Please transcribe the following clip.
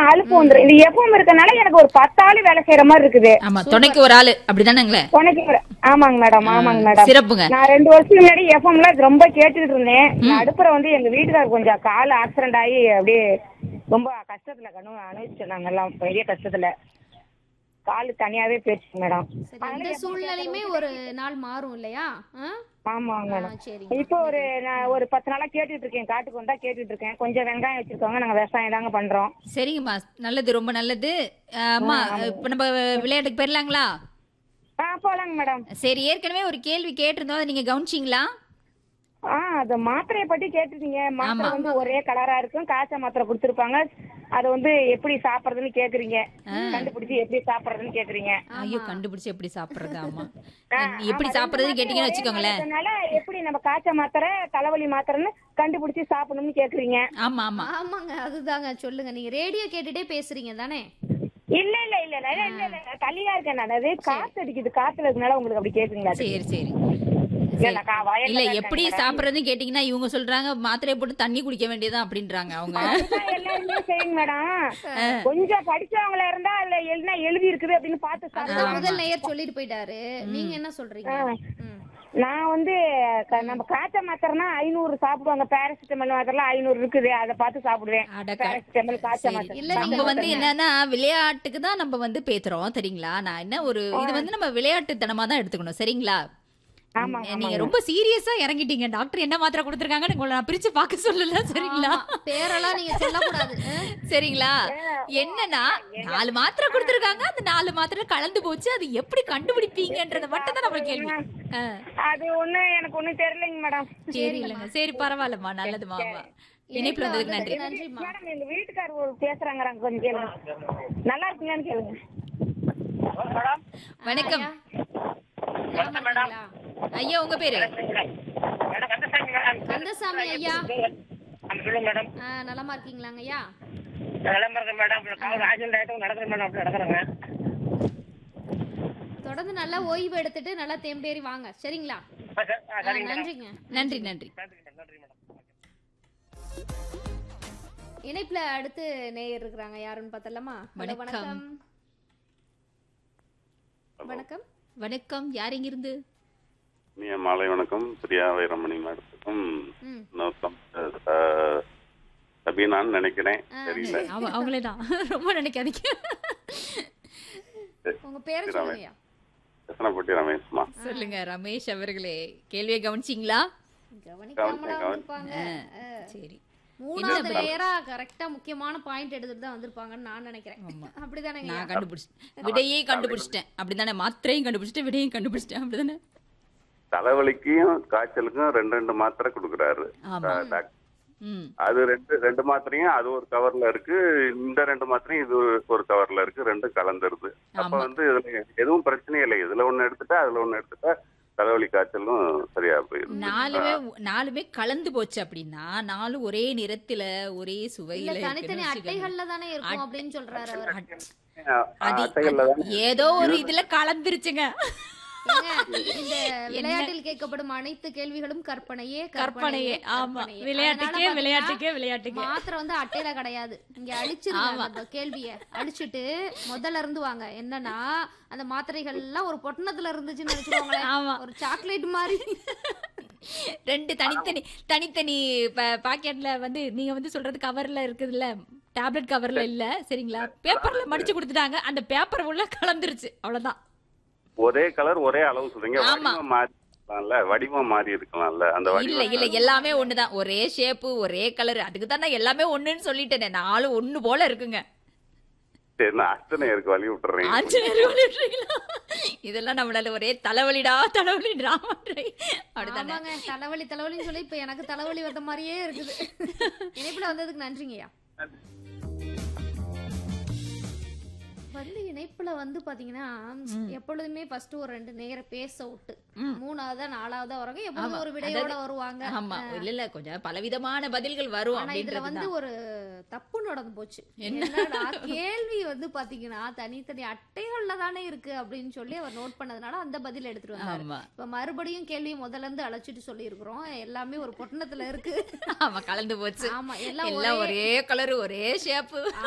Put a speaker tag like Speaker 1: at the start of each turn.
Speaker 1: அலுப்பு வந்துரும் இந்த எஃப்எம் இருக்கனால எனக்கு ஒரு பத்து ஆளு வேலை செய்யற மாதிரி இருக்குது
Speaker 2: ஆமா துணைக்கு ஒரு ஆளு அப்படிதானங்களே
Speaker 1: உனக்கு ஒரு- ஆமாங்க மேடம் ஆமாங்க மேடம்
Speaker 2: சிறப்புங்க
Speaker 1: நான் ரெண்டு வருஷத்துக்கு முன்னாடி எஃப்எம்ல ரொம்ப கேட்டுக்கிட்டு இருந்தேன் நடுப்புற வந்து எங்க வீட்டுக்காரர் கொஞ்சம் கால் ஆக்சிடென்ட் ஆகி அப்படியே ரொம்ப கஷ்டத்துல கண்ணு அனுபவிச்சோம் நாங்க எல்லாம் பெரிய கஷ்டத்துல காலு தனியாவே போயிடுச்சு மேடம்
Speaker 3: சரி இந்த சூழ்நிலையுமே ஒரு நாள் மாறும் இல்லையா ஆ?
Speaker 1: ஆமாங்க
Speaker 3: ஆ,
Speaker 1: மேடம்
Speaker 3: சரிங்க
Speaker 1: இப்போ ஒரு நான் ஒரு பத்து நாளா கேட்டுட்டு இருக்கேன் காட்டுக்கு வந்தா கேட்டுட்டு இருக்கேன் கொஞ்சம் வெங்காயம் வச்சிருக்கோங்க நாங்க விவசாயம் தாங்க பண்றோம்
Speaker 2: சரிங்கம்மா நல்லது ரொம்ப நல்லது அம்மா இப்ப நம்ம விளையாட்டுக்கு போயிடலாங்களா
Speaker 1: ஆ போலாங்க மேடம்
Speaker 2: சரி ஏற்கனவே ஒரு கேள்வி கேட்டிருந்தோம் அதை நீங்க கவனிச்சிங்களா
Speaker 1: ஆ அது மாத்திரையை பத்தி கேட்டிருக்கீங்க மாத்திரை வந்து ஒரே கலரா இருக்கும் காய்ச்ச மாத்திரை கொடுத்துருப்பாங்க அதை வந்து எப்படி சாப்பிடுறதுன்னு கேக்குறீங்க கண்டுபிடிச்சு எப்படி சாப்பிடுறதுன்னு கேக்குறீங்க
Speaker 2: ஐயோ கண்டுபிடிச்சு எப்படி சாப்பிடுறது ஆமா எப்படி சாப்பிடுறதுன்னு கேட்டீங்கன்னு வச்சுக்கோங்களேன்
Speaker 1: அதனால எப்படி நம்ம காய்ச்ச மாத்திரை தலைவலி மாத்திரைன்னு கண்டுபிடிச்சு சாப்பிடணும்னு கேக்குறீங்க
Speaker 2: ஆமா ஆமா
Speaker 3: ஆமாங்க அதுதாங்க சொல்லுங்க நீங்க ரேடியோ கேட்டுட்டே பேசுறீங்க தானே
Speaker 1: இல்ல இல்ல இல்ல இல்ல இல்ல இல்ல இல்ல தள்ளியா இருக்கேன் நான் அது காத்து அடிக்குது காத்துல இருக்கனால உங்களுக்கு அப்படி கேக்குங்களா அது?
Speaker 2: சரி சரி
Speaker 1: இல்ல, நான் கா- வயல்ல
Speaker 2: இல்ல
Speaker 1: தான்
Speaker 2: எப்படி
Speaker 1: இருக்கேன்
Speaker 2: சாப்பிடுறதுன்னு கேட்டீங்கன்னா இவங்க சொல்றாங்க மாத்திரையை போட்டு தண்ணி குடிக்க வேண்டியதான் அப்படின்றாங்க அவங்க
Speaker 1: அதுதான் எல்லாருமே செய்யுங்க மேடம் கொஞ்சம் படிச்சவங்களா இருந்தா அதுல எழுதினா எழுதி இருக்குது அப்படின்னு பார்த்து சாப்பிடுவாங்க.
Speaker 3: அதுதான் முதல் நேயர் சொல்லிட்டு போயிட்டாரு நீங்க என்ன சொல்றீங்க ம்.
Speaker 1: நான் வந்து க- நம்ம காய்ச்ச மாத்திரைனா ஐநூறு சாப்பிடுவாங்க பேராசிட்டமல் மாத்திரை ஐநூறு இருக்குது அதை பார்த்து சாப்பிடுவேன்
Speaker 2: அட க-
Speaker 1: பேராசிட்டமல் காய்ச்ச
Speaker 2: சரி.
Speaker 1: மாத்திரை
Speaker 3: இல்ல,
Speaker 2: நம்ம வந்து என்னன்னா விளையாட்டுக்கு தான் நம்ம வந்து பேத்துறோம் சரிங்களா நான் என்ன ஒரு இது வந்து நம்ம விளையாட்டுத்தனமா தான் எடுத்துக்கணும் சரிங்களா
Speaker 1: ஆமாங்க,
Speaker 2: நீங்க ரொம்ப சீரியஸா இறங்கிட்டீங்க டாக்டர் என்ன மாத்திரை கொடுத்துருக்காங்கன்னு உங்களை நான் பிரிச்சு பார்க்க சொல்லல சரிங்களா
Speaker 3: ஆமா, பேரெல்லாம் நீங்க சொல்லக்கூடாது ஆ?
Speaker 2: சரிங்களா என்னன்னா நாலு மாத்திரை கொடுத்துருக்காங்க அந்த நாலு மாத்திரை கலந்து போச்சு அது எப்படி கண்டுபிடிப்பீங்கன்றத மட்டும் தான் நம்ம கேள்வி ஆ.
Speaker 1: அது ஒண்ணு எனக்கு ஒண்ணும் தெரியலைங்க மேடம்
Speaker 2: சரி இல்லைங்க சரி பரவாயில்லம்மா நல்லதுமா ஆமா இணைப்புல வந்ததுக்கு நன்றி
Speaker 3: நன்றிம்மா
Speaker 1: மேடம் எங்க வீட்டுக்காரர் ஒரு பேசுறாங்க கொஞ்சம் கேளுங்க நல்லா இருக்கீங்களான்னு கேளுங்க
Speaker 2: வணக்கம்
Speaker 3: நலமா இருக்கீங்களா?
Speaker 2: ஐயா உங்க பேரு
Speaker 3: கந்தசாமி ஐயா
Speaker 1: சொல்லுங்க மேடம்
Speaker 3: ஆ, நலமா இருக்கீங்களாங்க ஐயா
Speaker 1: நல்லா இருக்கேன் மேடம் கால் ஆக்சிடென்ட் ஆயிட்டும் நடக்கிறேன் மேடம் அப்படி நடக்கிறேங்க
Speaker 3: தொடர்ந்து நல்லா ஓய்வு எடுத்துட்டு நல்லா தேம்பேறி வாங்க சரிங்களா ஆ, நன்றிங்க
Speaker 2: நன்றி நன்றி
Speaker 3: இணைப்புல அடுத்து நேயர் இருக்கிறாங்க யாருன்னு பார்த்தலாமா ஹலோ,
Speaker 2: வணக்கம்.
Speaker 3: வணக்கம் வணக்கம்
Speaker 2: வணக்கம் யார் இங்க இருந்து
Speaker 4: இனிய மாலை வணக்கம் பிரியா வைரமணி மேடத்துக்கும்
Speaker 3: ம்
Speaker 4: இன்னொருத்தம் அஹ், சபீனான்னு நினைக்கிறேன் தெரியல
Speaker 2: அவ- அவங்களே தான் ரொம்ப நினைக்காதீங்க
Speaker 3: உங்க பேரை சொல்லுங்கய்யா
Speaker 4: எத்தனைப்பட்டி ரமேஷ்மா
Speaker 2: சொல்லுங்க ரமேஷ் அவர்களே கேள்வியை கவனிச்சிங்களா
Speaker 3: கவனிக்காமலா வந்திருப்பாங்க ஆ.
Speaker 2: சரி
Speaker 3: மூணாவது நேரா கரெக்டா முக்கியமான பாயிண்ட் எடுத்துட்டு தான் வந்திருப்பாங்கன்னு நான் நினைக்கிறேன் அப்படிதானேங்க
Speaker 2: நான் கண்டுபிடிச்சிட்டேன் விடையே கண்டுபிடிச்சிட்டேன் அப்படிதானே மாத்திரையும் கண்டுபிடிச்சிட்டேன் விடையும் கண்டுபிடிச்சிட்டேன் அப்படிதானே
Speaker 4: தலைவலிக்கும் காய்ச்சலுக்கும் ரெண்டு ரெண்டு மாத்திரை கொடுக்குறாரு
Speaker 2: ஆமா
Speaker 4: அஹ், டாக்டர்.
Speaker 2: ம்
Speaker 4: அது ரெண்டு ரெண்டு மாத்திரையும் அது ஒரு கவர்ல இருக்கு இந்த ரெண்டு மாத்திரையும் இது ஒரு கவர்ல இருக்கு ரெண்டும் கலந்துருது அப்ப
Speaker 2: ஆமா.
Speaker 4: வந்து இதுல எதுவும் பிரச்சனையே இல்லை இதுல ஒண்ணு எடுத்துட்டா அதுல ஒண்ணு எடுத்துட்டா தலைவலி காய்ச்சலும் சரியா போயிடும்
Speaker 2: நாலுமே நாலுமே கலந்து போச்சு அப்படின்னா நாலு ஒரே நிறத்துல ஒரே
Speaker 3: இல்ல
Speaker 2: சுவையில
Speaker 3: தனித்தனி
Speaker 2: இருக்குன்னு வச்சுக்கோங்க.
Speaker 3: அட்டைகள்ல தானே இருக்கும் அப்படின்னு சொல்றாரு அவர்
Speaker 2: அது
Speaker 4: அட்டைகள்ல தான்
Speaker 2: ஏதோ ஒரு இதுல கலந்துருச்சுங்க
Speaker 3: ஏங்க, இந்த விளையாட்டில் கேட்கப்படும் அனைத்து கேள்விகளும் கற்பனையே
Speaker 2: கற்பனையே ஆமா
Speaker 3: கற்பனையே.
Speaker 2: விளையாட்டுக்கே
Speaker 3: அதனால
Speaker 2: விளையாட்டுக்கே விளையாட்டுக்கே
Speaker 3: மாத்திரை வந்து அட்டையில கிடையாது இங்க அழிச்சிருக்காங்க அந்த கேள்விய அழிச்சிட்டு முதல்ல இருந்து வாங்க என்னன்னா அந்த மாத்திரைகள் எல்லாம் ஒரு பொட்டணத்துல இருந்துச்சுன்னு நினைச்சுக்கோங்களேன்
Speaker 2: ஆமா.
Speaker 3: ஒரு சாக்லேட் மாதிரி
Speaker 2: ரெண்டு தனித்தனி தனித்தனி பாக்கெட்ல வந்து நீங்க வந்து சொல்றது கவர்ல இருக்குதுல்ல டேப்லெட் கவர்ல இல்ல சரிங்களா பேப்பர்ல மடிச்சு கொடுத்துட்டாங்க அந்த பேப்பர் உள்ள கலந்துருச்சு அவ்வளவுதான்
Speaker 4: ஒரே கலர் ஒரே அளவு சொல்றீங்க
Speaker 2: ஆமா.
Speaker 4: வடிவம் மாறி இருக்கலாம்ல வடிவம் மாறி இருக்கலாம்ல அந்த
Speaker 2: இல்ல
Speaker 4: வடிவம்
Speaker 2: இல்ல எல்லாமே ஒண்ணுதான் ஒரே ஷேப்பு ஒரே கலர் அதுக்கு தான் நான் எல்லாமே ஒண்ணுன்னு சொல்லிட்டேனே நாலு ஒண்ணு போல இருக்குங்க
Speaker 4: சரி நான் அஸ்தனையருக்கு வழி விட்டுறேன்
Speaker 2: ஆஞ்சநேயர் விளையாடுறீங்களா? இதெல்லாம் நம்மளால ஒரே தலைவலிடா தலைவலி டிராமாட்ரை அப்படிதானே
Speaker 3: ஆமாங்க தலைவலி தலைவலின்னு சொல்லி இப்ப எனக்கு தலைவலி வந்த மாதிரியே இருக்குது இணைப்புல வந்ததுக்கு நன்றிங்கய்யா வந்து இணைப்புல வந்து பாத்தீங்கன்னா எப்பொழுதுமே ஃபர்ஸ்ட் ஒரு ரெண்டு நேரம் பேச விட்டு மூணாவதா நாலாவதா வராங்க எப்பொழுதும் ஒரு விடையோட வருவாங்க
Speaker 2: ஆமா இல்ல இல்ல கொஞ்சம் பலவிதமான பதில்கள் வரும்
Speaker 3: ஆனா இதுல வந்து
Speaker 2: அப்படின்றதுதான்
Speaker 3: ஒரு தப்பு நடந்து போச்சு என்னடா கேள்வி வந்து பாத்தீங்கன்னா தனித்தனி அட்டைகள்ல தானே இருக்கு அப்படின்னு சொல்லி அவர் நோட் பண்ணதுனால அந்த பதில் எடுத்துட்டு வந்தாரு
Speaker 2: ஆமா
Speaker 3: இப்ப மறுபடியும் கேள்வி முதல்ல இருந்து அழைச்சிட்டு சொல்லி இருக்கிறோம் எல்லாமே ஒரு பொட்டணத்துல இருக்கு
Speaker 2: ஆமா கலந்து போச்சு
Speaker 3: ஆமா எல்லாம்
Speaker 2: எல்லாம் ஒரே கலர் ஒரே ஷேப்பு